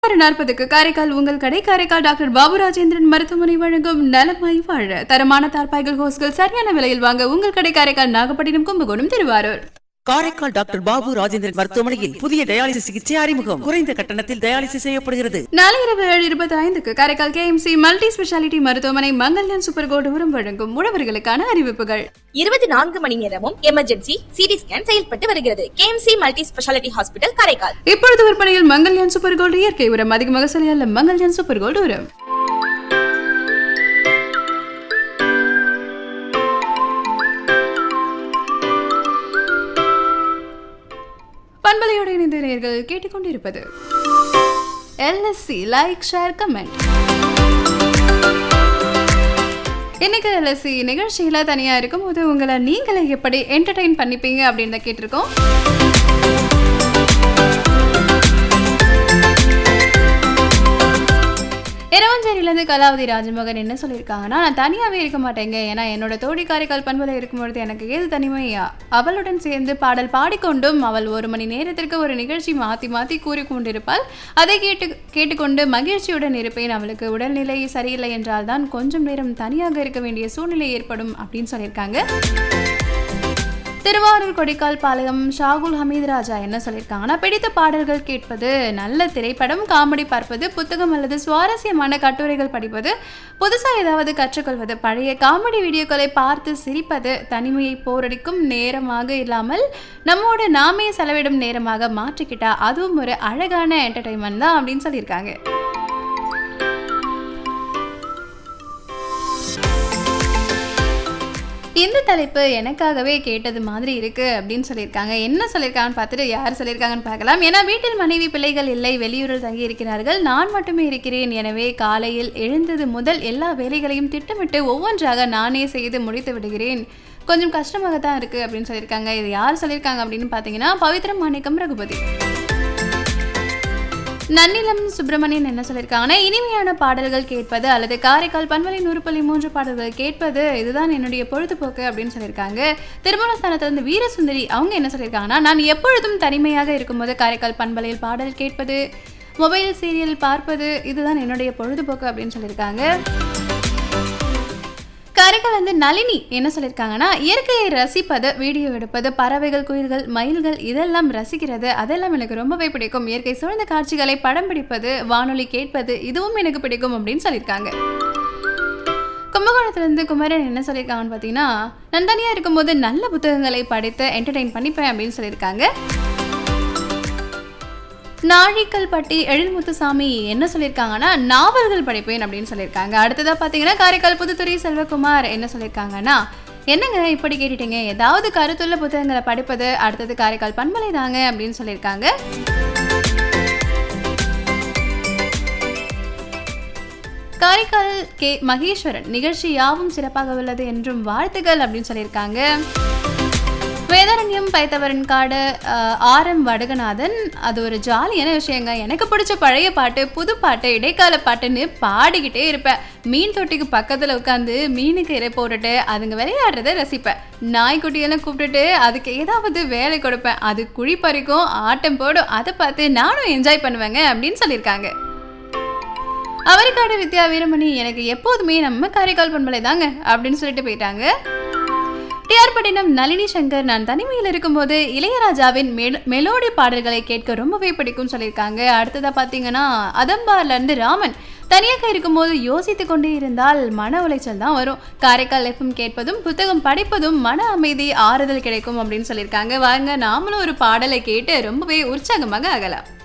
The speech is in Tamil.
ஆறு நாற்பதுக்கு காரைக்கால் உங்கள் கடை காரைக்கால் டாக்டர் பாபு ராஜேந்திரன் மருத்துவமனை வழங்கும் நலமாய் வாழ தரமான தார்பாய்கள் ஹோஸ்கள் சரியான விலையில் வாங்க உங்கள் கடை காரைக்கால் நாகப்பட்டினம் கும்பகோணம் திருவாரூர் காரைக்கால் டாக்டர் பாபு ராஜேந்திரன் மருத்துவமனையில் புதிய டயாலிசிஸ் சிகிச்சை அறிமுகம் குறைந்த கட்டணத்தில் டயாலிசிஸ் செய்யப்படுகிறது நாளை இரவு ஏழு இருபத்தி ஐந்துக்கு காரைக்கால் கேஎம்சி மல்டி ஸ்பெஷாலிட்டி மருத்துவமனை மங்கல்யான் சூப்பர் கோல்டு உரம் வழங்கும் உழவர்களுக்கான அறிவிப்புகள் இருபத்தி நான்கு மணி நேரமும் எமர்ஜென்சி சிடி ஸ்கேன் செயல்பட்டு வருகிறது KMC multi speciality hospital Karaikal இப்பொழுது விற்பனையில் மங்கல்யான் சூப்பர் கோல்டு இயற்கை உரம் அதிக மகசூல் அல்ல மங்கல்யான் சூப்பர் கோல்டு உரம் பண்பலையோடு இணைந்த நேர்கள் கேட்டுக்கொண்டிருப்பது எல்எஸ்சி லைக் ஷேர் கமெண்ட் இன்னைக்கு எல்எஸ்சி நிகழ்ச்சியில் தனியாக இருக்கும்போது உங்களை நீங்களே எப்படி என்டர்டெயின் பண்ணிப்பீங்க அப்படின்னு தான் கேட்டிருக்கோம் இரவஞ்சேரியிலேருந்து கலாவதி ராஜமோகன் என்ன சொல்லியிருக்காங்கன்னா நான் தனியாகவே இருக்க மாட்டேங்க ஏன்னா என்னோட தோழி காரைக்கால் பண்பலை இருக்கும்பொழுது எனக்கு ஏது தனிமையா அவளுடன் சேர்ந்து பாடல் பாடிக்கொண்டும் அவள் ஒரு மணி நேரத்திற்கு ஒரு நிகழ்ச்சி மாற்றி மாற்றி கூறிக்கொண்டிருப்பாள் அதை கேட்டு கேட்டுக்கொண்டு மகிழ்ச்சியுடன் இருப்பேன் அவளுக்கு உடல்நிலை சரியில்லை என்றால் தான் கொஞ்சம் நேரம் தனியாக இருக்க வேண்டிய சூழ்நிலை ஏற்படும் அப்படின்னு சொல்லியிருக்காங்க திருவாரூர் கொடிக்கால் பாளையம் ஷாகுல் ஹமீத் ராஜா என்ன சொல்லியிருக்காங்கன்னா பிடித்த பாடல்கள் கேட்பது நல்ல திரைப்படம் காமெடி பார்ப்பது புத்தகம் அல்லது சுவாரஸ்யமான கட்டுரைகள் படிப்பது புதுசாக ஏதாவது கற்றுக்கொள்வது பழைய காமெடி வீடியோக்களை பார்த்து சிரிப்பது தனிமையை போரடிக்கும் நேரமாக இல்லாமல் நம்மோட நாமே செலவிடும் நேரமாக மாற்றிக்கிட்டா அதுவும் ஒரு அழகான என்டர்டைன்மெண்ட் தான் அப்படின்னு சொல்லியிருக்காங்க இந்த தலைப்பு எனக்காகவே கேட்டது மாதிரி இருக்கு அப்படின்னு சொல்லியிருக்காங்க என்ன சொல்லியிருக்காங்கன்னு பார்த்துட்டு யார் சொல்லியிருக்காங்கன்னு பார்க்கலாம் ஏன்னா வீட்டில் மனைவி பிள்ளைகள் இல்லை வெளியூரில் தங்கி இருக்கிறார்கள் நான் மட்டுமே இருக்கிறேன் எனவே காலையில் எழுந்தது முதல் எல்லா வேலைகளையும் திட்டமிட்டு ஒவ்வொன்றாக நானே செய்து முடித்து விடுகிறேன் கொஞ்சம் கஷ்டமாக தான் இருக்கு அப்படின்னு சொல்லியிருக்காங்க இது யார் சொல்லியிருக்காங்க அப்படின்னு பார்த்தீங்கன்னா பவித்ரம் மாணிக்கம் ரகுபதி நன்னிலம் சுப்பிரமணியன் என்ன சொல்லியிருக்காங்கன்னா இனிமையான பாடல்கள் கேட்பது அல்லது காரைக்கால் பண்பலை நூறு புள்ளி மூன்று பாடல்கள் கேட்பது இதுதான் என்னுடைய பொழுதுபோக்கு அப்படின்னு சொல்லியிருக்காங்க திருமணஸ்தானத்திலிருந்து வீரசுந்தரி அவங்க என்ன சொல்லியிருக்காங்கன்னா நான் எப்பொழுதும் தனிமையாக இருக்கும்போது காரைக்கால் பண்பலையில் பாடல் கேட்பது மொபைல் சீரியல் பார்ப்பது இதுதான் என்னுடைய பொழுதுபோக்கு அப்படின்னு சொல்லியிருக்காங்க காரைக்கால் வந்து நளினி என்ன சொல்லியிருக்காங்கன்னா இயற்கையை ரசிப்பது வீடியோ எடுப்பது பறவைகள் குயில்கள் மயில்கள் இதெல்லாம் ரசிக்கிறது அதெல்லாம் எனக்கு ரொம்பவே பிடிக்கும் இயற்கை சூழ்ந்த காட்சிகளை படம் பிடிப்பது வானொலி கேட்பது இதுவும் எனக்கு பிடிக்கும் அப்படின்னு சொல்லியிருக்காங்க கும்பகோணத்துலேருந்து குமரன் என்ன சொல்லியிருக்காங்கன்னு பார்த்தீங்கன்னா நான் தனியாக இருக்கும்போது நல்ல புத்தகங்களை படித்து என்டர்டெயின் பண்ணிப்பேன் அப்படின்னு சொல்லியிருக்காங்க நாழிக்கல்பட்டி எழில்முத்துசாமி என்ன சொல்லியிருக்காங்கன்னா நாவல்கள் படிப்பேன் அப்படின்னு சொல்லியிருக்காங்க அடுத்ததாக பார்த்தீங்கன்னா காரைக்கால் புதுத்துறை செல்வகுமார் என்ன சொல்லியிருக்காங்கன்னா என்னங்க இப்படி கேட்டுட்டீங்க ஏதாவது கருத்துள்ள புத்தகங்களை படிப்பது அடுத்தது காரைக்கால் பண்பலை தாங்க அப்படின்னு சொல்லியிருக்காங்க காரைக்கால் கே மகேஸ்வரன் நிகழ்ச்சி யாவும் சிறப்பாக உள்ளது என்றும் வாழ்த்துக்கள் அப்படின்னு சொல்லியிருக்காங்க வேதாரண்யம் பைத்தவரன் காடு அஹ், ஆர் எம் வடுகநாதன் அது ஒரு ஜாலியான விஷயங்க எனக்கு பிடிச்ச பழைய பாட்டு புது பாட்டு இடைக்கால பாட்டுன்னு பாடிக்கிட்டே இருப்பேன் மீன் தொட்டிக்கு பக்கத்தில் உட்காந்து மீனுக்கு இறை போட்டுட்டு அதுங்க விளையாடுறத ரசிப்பேன் நாய்க்குட்டியெல்லாம் கூப்பிட்டுட்டு அதுக்கு ஏதாவது வேலை கொடுப்பேன் அது குழி பறிக்கும் ஆட்டம் போடும் அதை பார்த்து நானும் என்ஜாய் பண்ணுவேங்க அப்படின்னு சொல்லியிருக்காங்க அவருக்காடு வித்யா வீரமணி எனக்கு எப்போதுமே நம்ம காரைக்கால் பண்பலை தாங்க அப்படின்னு சொல்லிட்டு போயிட்டாங்க டிஆர் பட்டினம் நளினி சங்கர் நான் தனிமையில் இருக்கும்போது இளையராஜாவின் மெல் மெலோடி பாடல்களை கேட்க ரொம்பவே பிடிக்கும் சொல்லியிருக்காங்க அடுத்ததாக பார்த்தீங்கன்னா அதம்பார்ல இருந்து ராமன் தனியாக இருக்கும்போது யோசித்து கொண்டே இருந்தால் மன உளைச்சல் தான் வரும் காரைக்கால் எஃப்எம் கேட்பதும் புத்தகம் படிப்பதும் மன அமைதி ஆறுதல் கிடைக்கும் அப்படின்னு சொல்லியிருக்காங்க வாங்க நாமளும் ஒரு பாடலை கேட்டு ரொம்பவே உற்சாகமாக ஆகலாம்